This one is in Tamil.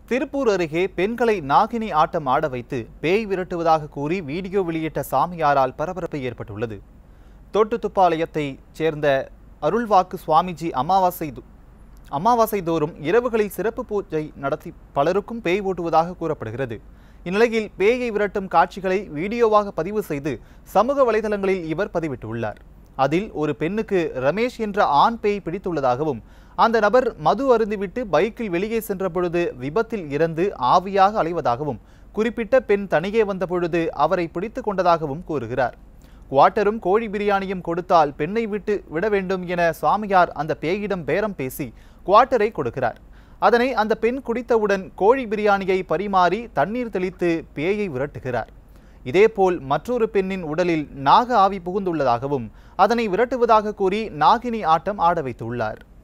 திருப்பூர் அருகே பெண்களை நாகினி ஆட்டம் ஆட வைத்து பேய் விரட்டுவதாக கூறி வீடியோ வெளியிட்ட சாமியாரால் பரபரப்பு ஏற்பட்டுள்ளது தொட்டுத்துப்பாளையத்தைச் சேர்ந்த அருள்வாக்கு சுவாமிஜி அமாவாசை து- அமாவாசை தோறும் இரவுகளில் சிறப்பு பூஜை நடத்தி பலருக்கும் பேய் ஓட்டுவதாக கூறப்படுகிறது இந்நிலையில் பேயை விரட்டும் காட்சிகளை வீடியோவாக பதிவு செய்து சமூக வலைதளங்களில் இவர் பதிவிட்டுள்ளார் அதில் ஒரு பெண்ணுக்கு ரமேஷ் என்ற ஆண் பேய் பிடித்துள்ளதாகவும் அந்த நபர் மது அருந்திவிட்டு பைக்கில் வெளியே சென்ற பொழுது விபத்தில் இறந்து ஆவியாக அலைவதாகவும் குறிப்பிட்ட பெண் தனியே வந்த பொழுது அவரை பிடித்து கொண்டதாகவும் கூறுகிறார் குவாட்டரும் கோழி பிரியாணியும் கொடுத்தால் பெண்ணை விட்டு விட வேண்டும் என சாமியார் அந்த பேயிடம் பேரம் பேசி குவாட்டரை கொடுக்கிறார் அதனை அந்த பெண் குடித்தவுடன் கோழி பிரியாணியை பரிமாறி தண்ணீர் தெளித்து பேயை விரட்டுகிறார் இதேபோல் மற்றொரு பெண்ணின் உடலில் நாக ஆவி புகுந்துள்ளதாகவும் அதனை விரட்டுவதாக கூறி நாகினி ஆட்டம் ஆட வைத்துள்ளார்